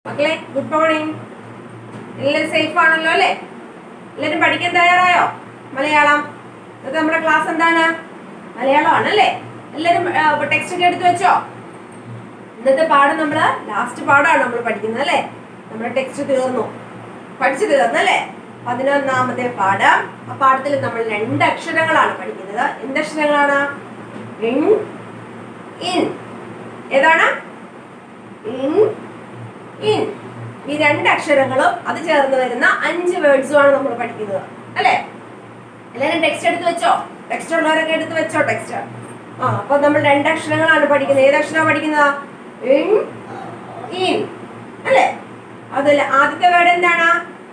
മക്കളെ good morning എല്ലാവരും safe ആണല്ലോ അല്ലേ എല്ലാവരും പഠിക്കാൻ തയ്യാറായോ മലയാളം ഇന്നത്തെ നമ്മുടെ ക്ലാസ് എന്താണ് മലയാളം ആണല്ലേ എല്ലാവരും ടെക്സ്റ്റ് ഒക്കെ എടുത്തു വെച്ചോ ഇന്നത്തെ പാഠം നമ്മൾ ലാസ്റ്റ് പാഠമാണ് നമ്മൾ പഠിക്കുന്നത് അല്ലേ നമ്മുടെ ടെക്സ്റ്റ് തീർന്നു പഠിച്ചു തീർന്നല്ലേ പതിനൊന്നാമത്തെ പാഠം ആ പാഠത്തിൽ നമ്മൾ രണ്ട് അക്ഷരങ്ങളാണ് പഠിക്കുന്നത് എന്ത് അക്ഷരങ്ങളാണ് ഇൻ ഇൻ ഏതാണ് ഇൻ ഇൻ ഈ രണ്ട് അക്ഷരങ്ങളും അത് ചേർന്ന് വരുന്ന അഞ്ച് വേർഡ്സും ആണ് നമ്മൾ പഠിക്കുന്നത് അല്ലേ എല്ലാവരും ടെക്സ്റ്റ് എടുത്ത് വെച്ചോ ടെക്സ്റ്റ് ഉള്ളവരൊക്കെ എടുത്ത് വെച്ചോ ടെക്സ്റ്റ് ആ അപ്പൊ നമ്മൾ രണ്ട് അക്ഷരങ്ങളാണ് പഠിക്കുന്നത് ഏത് അക്ഷരമാണ് പഠിക്കുന്നത് ഇൻ ഇൻ അല്ലേ അതല്ല ആദ്യത്തെ വേർഡ് എന്താണ്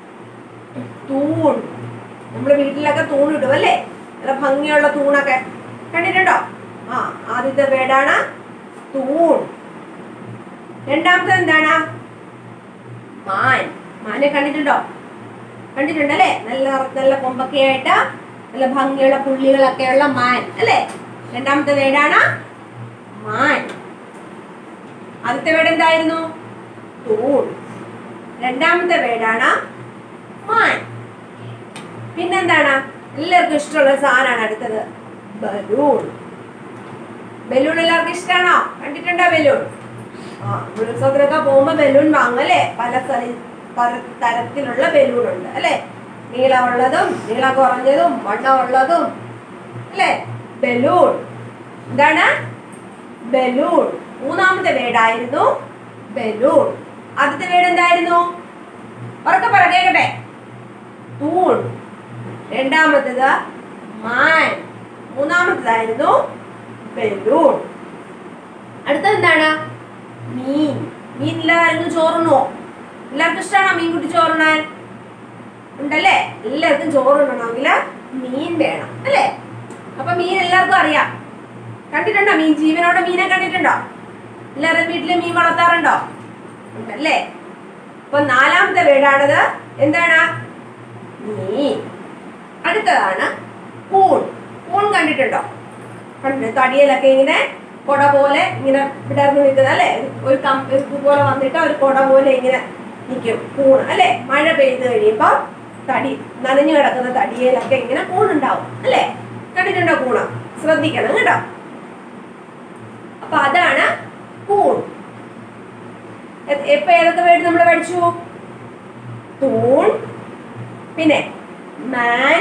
തൂൺ നമ്മുടെ വീട്ടിലൊക്കെ തൂൺ ഇടും അല്ലേ നല്ല ഭംഗിയുള്ള തൂണൊക്കെ കണ്ടിട്ടുണ്ടോ ആ ആദ്യത്തെ വേർഡാണ് തൂൺ രണ്ടാമത്തെ എന്താണ് മാൻ മാനെ കണ്ടിട്ടുണ്ടോ കണ്ടിട്ടുണ്ടല്ലേ നല്ല നല്ല കൊമ്പൊക്കെ ആയിട്ട് നല്ല ഭംഗിയുള്ള പുള്ളികളൊക്കെ ഉള്ള മാൻ അല്ലേ രണ്ടാമത്തെ വേടാണ് മാൻ ആദ്യത്തെ വേട് എന്തായിരുന്നു തൂൺ രണ്ടാമത്തെ വേടാണ് മാൻ പിന്നെന്താണ് എല്ലാവർക്കും ഇഷ്ടമുള്ള സാധനമാണ് അടുത്തത് ബലൂൺ ബലൂൺ എല്ലാവർക്കും ഇഷ്ടമാണോ കണ്ടിട്ടുണ്ടോ ബലൂൺ ആ ഉത്സവത്തിനൊക്കെ പോകുമ്പോ ബലൂൺ വാങ്ങും അല്ലേ പല സ്ഥല- പല തരത്തിലുള്ള ബലൂൺ ഉണ്ട് അല്ലേ നീളമുള്ളതും നീളം കുറഞ്ഞതും വണ്ണമുള്ളതും അല്ലേ ബലൂൺ എന്താണ് ബലൂൺ മൂന്നാമത്തെ വേടായിരുന്നു ബലൂൺ ആദ്യത്തെ വേട് എന്തായിരുന്നു ഉറക്കെ പറ കേക്കട്ടെ തൂൺ രണ്ടാമത്തേത് മാൻ മൂന്നാമത്തേതായിരുന്നു ബലൂൺ അടുത്തത് എന്താണ് മീൻ മീൻ എല്ലാവർക്കും ചോറുണ്ണോ എല്ലാവർക്കും ഇഷ്ടമാണോ മീൻകുട്ടി ചോറുണ്ണാൻ ഉണ്ടല്ലേ എല്ലാവർക്കും ചോറുണ്ണണമെങ്കിൽ മീൻ വേണം അല്ലേ അപ്പൊ മീൻ എല്ലാവർക്കും അറിയാം കണ്ടിട്ടുണ്ടോ മീൻ ജീവനോടെ മീനെ കണ്ടിട്ടുണ്ടോ എല്ലാവരും വീട്ടില് മീൻ വളർത്താറുണ്ടോ ഉണ്ടല്ലേ അപ്പൊ നാലാമത്തെ വീടാണത് എന്താണ് മീൻ അടുത്തതാണ് കൂൺ കൂൺ കണ്ടിട്ടുണ്ടോ കണ്ടിട്ട് തടിയിലൊക്കെ ഇങ്ങനെ കൊട പോലെ ഇങ്ങനെ വിടർന്ന് നിൽക്കുന്നത് അല്ലേ ഒരു കം ഒരു ഇത് പോലെ വന്നിട്ട് ഒരു കൊട പോലെ ഇങ്ങനെ നിൽക്കും കൂൺ അല്ലേ മഴ പെയ്ത് കഴിയുമ്പോ തടി നനഞ്ഞു കിടക്കുന്ന തടിയിലൊക്കെ ഇങ്ങനെ കൂണുണ്ടാവും അല്ലേ കണ്ടിട്ടുണ്ടോ കൂണ് ശ്രദ്ധിക്കണം കേട്ടോ അപ്പൊ അതാണ് കൂൺ എ- എപ്പോ ഏതൊക്കെ വേർഡ് നമ്മൾ പഠിച്ചു തൂൺ പിന്നെ മാൻ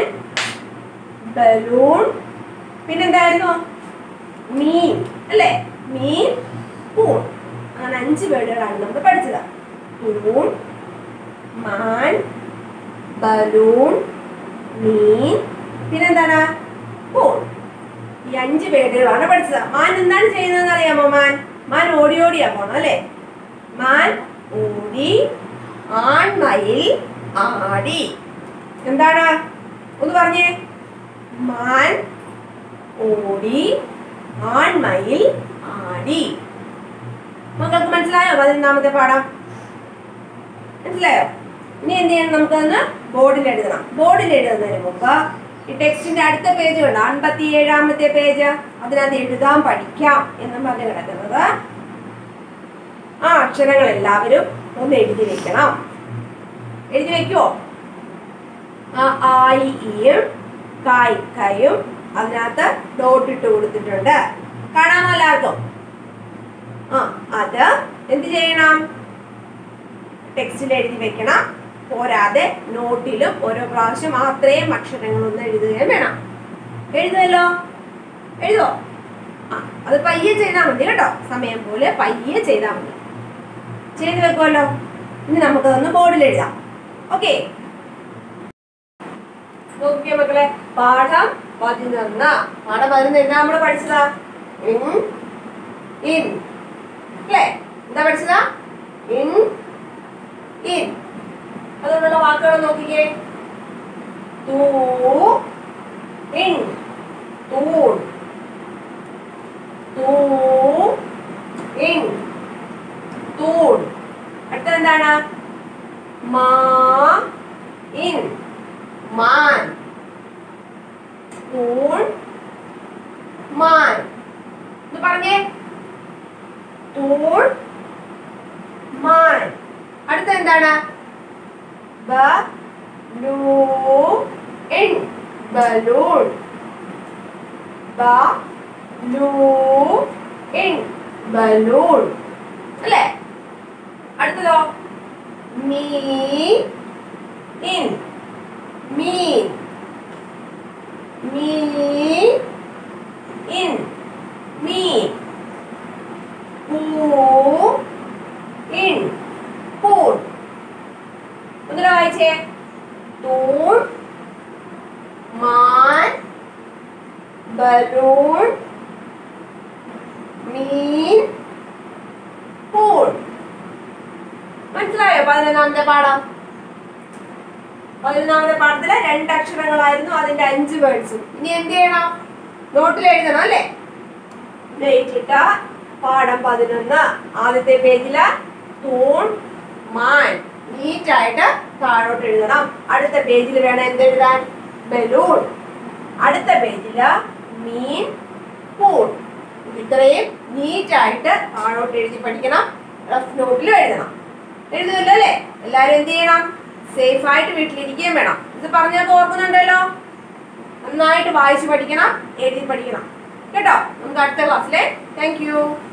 ബലൂൺ പിന്നെന്തായിരുന്നു മീൻ അല്ലേ മീൻ കൂൺ അങ്ങനെ അഞ്ച് വേർഡുകളാണ് നമ്മൾ പഠിച്ചത് തൂൺ മാൻ ബലൂൺ മീൻ പിന്നെന്താണ് കൂൺ ഈ അഞ്ച് വേർഡുകളാണ് പഠിച്ചത് മാൻ എന്താണ് ചെയ്യുന്നതെന്ന് അറിയാമോ മാൻ മാൻ ഓടി ഓടിയാ പോണം അല്ലേ മാൻ ഓടി ആൺമയിൽ ആടി എന്താണ് ഒന്ന് പറഞ്ഞേ മാൻ ഓടി ആൺമയിൽ ആടി മക്കൾക്ക് മനസ്സിലായോ പതിനൊന്നാമത്തെ പാഠം മനസ്സിലായോ ഇനി എന്ത് ചെയ്യണം നമുക്കതൊന്ന് ബോർഡിൽ എഴുതണം ബോർഡിൽ എഴുതുന്നതിന് മുമ്പ് ഈ ടെക്സ്റ്റിന്റെ അടുത്ത പേജ് കണ്ടോ അൻപത്തി ഏഴാമത്തെ പേജ് അതിനകത്ത് എഴുതാൻ പഠിക്കാം എന്നും പറഞ്ഞ് കിടക്കുന്നത് ആ അക്ഷരങ്ങൾ എല്ലാവരും ഒന്ന് എഴുതി വെക്കണം എഴുതി വെക്കുവോ ആ ആയി ഈയും കായ് കയും അതിനകത്ത് ഡോട്ട് ഇട്ട് കൊടുത്തിട്ടുണ്ട് കാണാമോ എല്ലാവർക്കും ആ അത് എന്ത് ചെയ്യണം ടെക്സ്റ്റിൽ എഴുതി വെക്കണം പോരാതെ നോട്ടിലും ഓരോ പ്രാവശ്യം അത്രയും അക്ഷരങ്ങളൊന്ന് എഴുതുകയും വേണം എഴുതുമല്ലോ എഴുതോ ആ അത് പയ്യെ ചെയ്താൽ മതി കേട്ടോ സമയം പോലെ പയ്യെ ചെയ്താൽ മതി ചെയ്തു വെക്കുമല്ലോ ഇനി നമുക്കതൊന്ന് ബോർഡിൽ എഴുതാം ഓക്കെ നോക്കിയ മക്കളെ പാഠം പതിനൊന്ന് പാഠം പതിനൊന്ന് എന്താ നമ്മൾ പഠിച്ചതാ ഇൻ ഇൻ അല്ലേ എന്താ പഠിച്ചതാ ഇൻ ഇൻ അതുകൊണ്ടുള്ള വാക്കുകൾ നോക്കിക്കേ തൂ ഇൻ തൂൺ തൂ ഇൻ തൂൺ അടുത്തത് എന്താണ് മാ ഇൻ മാൻ തൂൺ മാൻ ഇത് പറഞ്ഞേ തൂൺ മാൻ എന്താണ് ബ ലൂ ഇൻ ബലൂൺ ബ ലൂ ഇൻ ബലൂൺ അല്ലേ അടുത്തതോ മീ ഇൻ മീൻ മീ ഇൻ മീൻ പൂ ഇൻ പൂൺ ഒന്നുകൂടെ വായിച്ചേ തൂൺ മാൻ ബലൂൺ മീൻ പൂൺ മനസ്സിലായോ പതിനൊന്നാമത്തെ പാഠം പതിനൊന്നാമത്തെ പാഠത്തിലെ രണ്ട് അക്ഷരങ്ങളായിരുന്നു അതിന്റെ അഞ്ച് വേർഡ്സും ഇനി എന്ത് ചെയ്യണം നോട്ടിൽ എഴുതണം അല്ലേ ഡേറ്റിട്ട പാഠം പതിനൊന്ന് ആദ്യത്തെ പേജില് തൂൺ മാൻ നീറ്റായിട്ട് താഴോട്ട് എഴുതണം അടുത്ത പേജിൽ വേണം എന്തെഴുതാൻ ബലൂൺ അടുത്ത പേജില് മീൻ പൂൺ ഇത്രയും നീറ്റായിട്ട് താഴോട്ട് എഴുതി പഠിക്കണം റഫ് നോട്ടിലും എഴുതണം എഴുതുമല്ലോ അല്ലേ എല്ലാവരും എന്ത് ചെയ്യണം സേഫ് ആയിട്ട് വീട്ടിലിരിക്കുകയും വേണം ഇത് പറഞ്ഞത് ഓർക്കുന്നുണ്ടല്ലോ നന്നായിട്ട് വായിച്ച് പഠിക്കണം എഴുതി പഠിക്കണം കേട്ടോ നമുക്ക് അടുത്ത ക്ലാസ്സിലെ താങ്ക് യു